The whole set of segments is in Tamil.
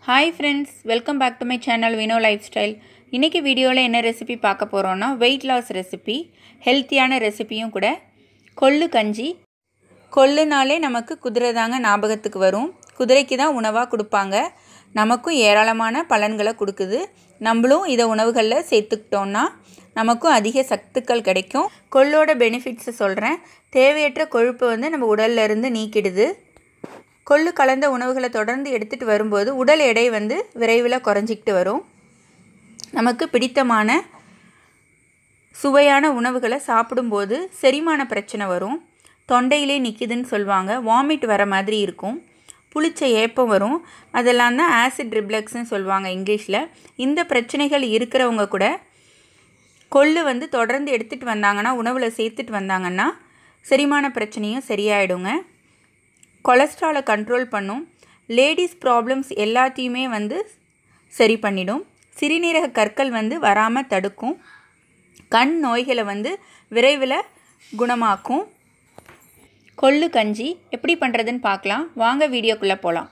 hi friends welcome back to my channel Vino lifestyle இன்றைக்கி வீடியோவில் என்ன ரெசிபி பார்க்க போகிறோன்னா வெயிட் லாஸ் ரெசிபி ஹெல்த்தியான ரெசிபியும் கூட கொள்ளு கஞ்சி கொள்ளுனாலே நமக்கு குதிரை தாங்க ஞாபகத்துக்கு வரும் குதிரைக்கு தான் உணவாக கொடுப்பாங்க நமக்கும் ஏராளமான பலன்களை கொடுக்குது நம்மளும் இதை உணவுகளில் சேர்த்துக்கிட்டோன்னா நமக்கும் அதிக சத்துக்கள் கிடைக்கும் கொள்ளோட பெனிஃபிட்ஸை சொல்கிறேன் தேவையற்ற கொழுப்பை வந்து நம்ம உடல்ல இருந்து நீக்கிடுது கொள்ளு கலந்த உணவுகளை தொடர்ந்து எடுத்துகிட்டு வரும்போது உடல் எடை வந்து விரைவில் குறைஞ்சிக்கிட்டு வரும் நமக்கு பிடித்தமான சுவையான உணவுகளை சாப்பிடும்போது செரிமான பிரச்சனை வரும் தொண்டையிலே நிற்கிதுன்னு சொல்லுவாங்க வாமிட் வர மாதிரி இருக்கும் புளிச்ச ஏப்பம் வரும் அதெல்லாம் தான் ஆசிட் ரிப்ளக்ஸ்னு சொல்லுவாங்க இங்கிலீஷில் இந்த பிரச்சனைகள் இருக்கிறவங்க கூட கொள்ளு வந்து தொடர்ந்து எடுத்துகிட்டு வந்தாங்கன்னா உணவில் சேர்த்துட்டு வந்தாங்கன்னா செரிமான பிரச்சனையும் சரியாயிடுங்க கொலஸ்ட்ராலை கண்ட்ரோல் பண்ணும் லேடிஸ் ப்ராப்ளம்ஸ் எல்லாத்தையுமே வந்து சரி பண்ணிடும் சிறுநீரக கற்கள் வந்து வராமல் தடுக்கும் கண் நோய்களை வந்து விரைவில் குணமாக்கும் கொள்ளு கஞ்சி எப்படி பண்ணுறதுன்னு பார்க்கலாம் வாங்க வீடியோக்குள்ளே போகலாம்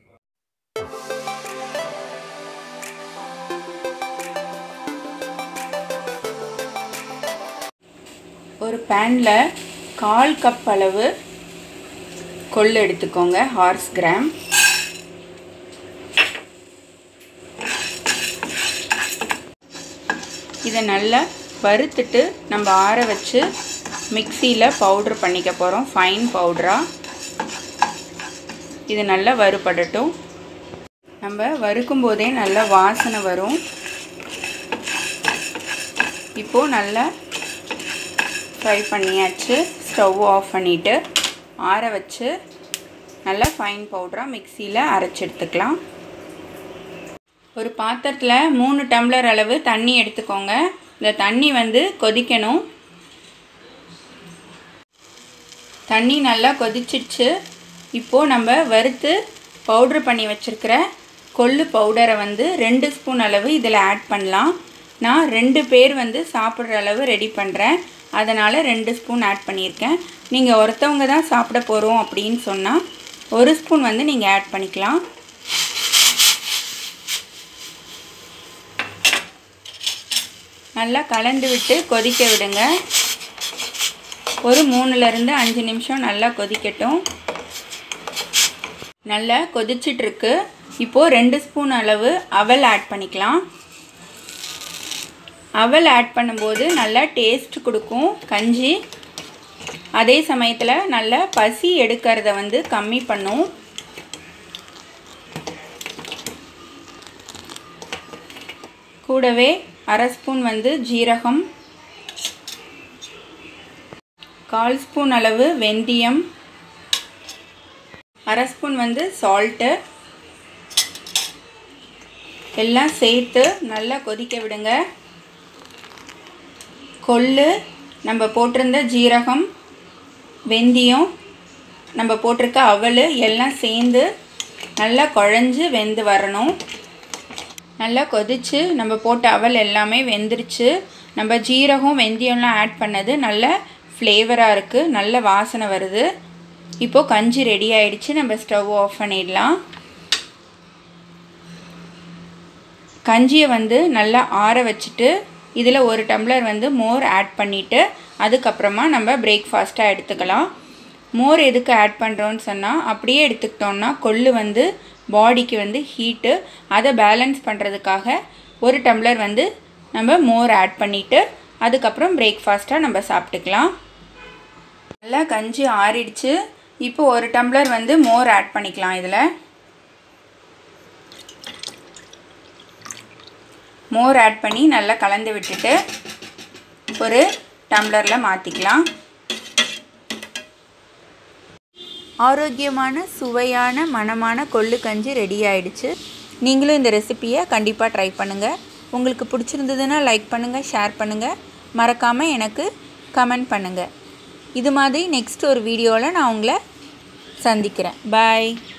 ஒரு பேனில் கால் கப் அளவு கொள்ளு எடுத்துக்கோங்க ஹார்ஸ் கிராம் இதை நல்லா வறுத்துட்டு நம்ம ஆற வச்சு மிக்சியில் பவுட்ரு பண்ணிக்க போகிறோம் ஃபைன் பவுட்ராக இது நல்லா வறுபடட்டும் நம்ம வறுக்கும் போதே நல்லா வாசனை வரும் இப்போது நல்லா ஃப்ரை பண்ணியாச்சு ஸ்டவ் ஆஃப் பண்ணிவிட்டு ஆற வச்சு நல்லா ஃபைன் பவுடராக மிக்சியில் அரைச்சி எடுத்துக்கலாம் ஒரு பாத்திரத்தில் மூணு டம்ளர் அளவு தண்ணி எடுத்துக்கோங்க இந்த தண்ணி வந்து கொதிக்கணும் தண்ணி நல்லா கொதிச்சிடுச்சு இப்போது நம்ம வறுத்து பவுட்ரு பண்ணி வச்சுருக்கிற கொள்ளு பவுடரை வந்து ரெண்டு ஸ்பூன் அளவு இதில் ஆட் பண்ணலாம் நான் ரெண்டு பேர் வந்து சாப்பிட்ற அளவு ரெடி பண்ணுறேன் அதனால் ரெண்டு ஸ்பூன் ஆட் பண்ணியிருக்கேன் நீங்கள் ஒருத்தவங்க தான் சாப்பிட போகிறோம் அப்படின்னு சொன்னால் ஒரு ஸ்பூன் வந்து நீங்கள் ஆட் பண்ணிக்கலாம் நல்லா கலந்து விட்டு கொதிக்க விடுங்க ஒரு மூணுலேருந்து அஞ்சு நிமிஷம் நல்லா கொதிக்கட்டும் நல்லா கொதிச்சிட்ருக்கு இப்போது ரெண்டு ஸ்பூன் அளவு அவல் ஆட் பண்ணிக்கலாம் அவல் ஆட் பண்ணும்போது நல்லா டேஸ்ட் கொடுக்கும் கஞ்சி அதே சமயத்தில் நல்ல பசி எடுக்கிறத வந்து கம்மி பண்ணும் கூடவே அரை ஸ்பூன் வந்து ஜீரகம் கால் ஸ்பூன் அளவு வெந்தயம் அரை ஸ்பூன் வந்து சால்ட்டு எல்லாம் சேர்த்து நல்லா கொதிக்க விடுங்க கொள்ளு நம்ம போட்டிருந்த ஜீரகம் வெந்தயம் நம்ம போட்டிருக்க அவல் எல்லாம் சேர்ந்து நல்லா குழஞ்சி வெந்து வரணும் நல்லா கொதித்து நம்ம போட்ட அவல் எல்லாமே வெந்துருச்சு நம்ம ஜீரகம் வெந்தயம்லாம் ஆட் பண்ணது நல்ல ஃப்ளேவராக இருக்குது நல்ல வாசனை வருது இப்போது கஞ்சி ரெடி ஆயிடுச்சு நம்ம ஸ்டவ் ஆஃப் பண்ணிடலாம் கஞ்சியை வந்து நல்லா ஆற வச்சுட்டு இதில் ஒரு டம்ளர் வந்து மோர் ஆட் பண்ணிவிட்டு அதுக்கப்புறமா நம்ம பிரேக்ஃபாஸ்ட்டாக எடுத்துக்கலாம் மோர் எதுக்கு ஆட் பண்ணுறோன்னு சொன்னால் அப்படியே எடுத்துக்கிட்டோம்னா கொள்ளு வந்து பாடிக்கு வந்து ஹீட்டு அதை பேலன்ஸ் பண்ணுறதுக்காக ஒரு டம்ளர் வந்து நம்ம மோர் ஆட் பண்ணிவிட்டு அதுக்கப்புறம் பிரேக்ஃபாஸ்ட்டாக நம்ம சாப்பிட்டுக்கலாம் நல்லா கஞ்சி ஆறிடுச்சு இப்போ ஒரு டம்ளர் வந்து மோர் ஆட் பண்ணிக்கலாம் இதில் மோர் ஆட் பண்ணி நல்லா கலந்து விட்டுட்டு ஒரு டம்ளரில் மாற்றிக்கலாம் ஆரோக்கியமான சுவையான மணமான கொள்ளு கஞ்சி ரெடி ஆயிடுச்சு நீங்களும் இந்த ரெசிப்பியை கண்டிப்பாக ட்ரை பண்ணுங்கள் உங்களுக்கு பிடிச்சிருந்ததுன்னா லைக் பண்ணுங்கள் ஷேர் பண்ணுங்கள் மறக்காமல் எனக்கு கமெண்ட் பண்ணுங்கள் இது மாதிரி நெக்ஸ்ட் ஒரு வீடியோவில் நான் உங்களை சந்திக்கிறேன் பாய்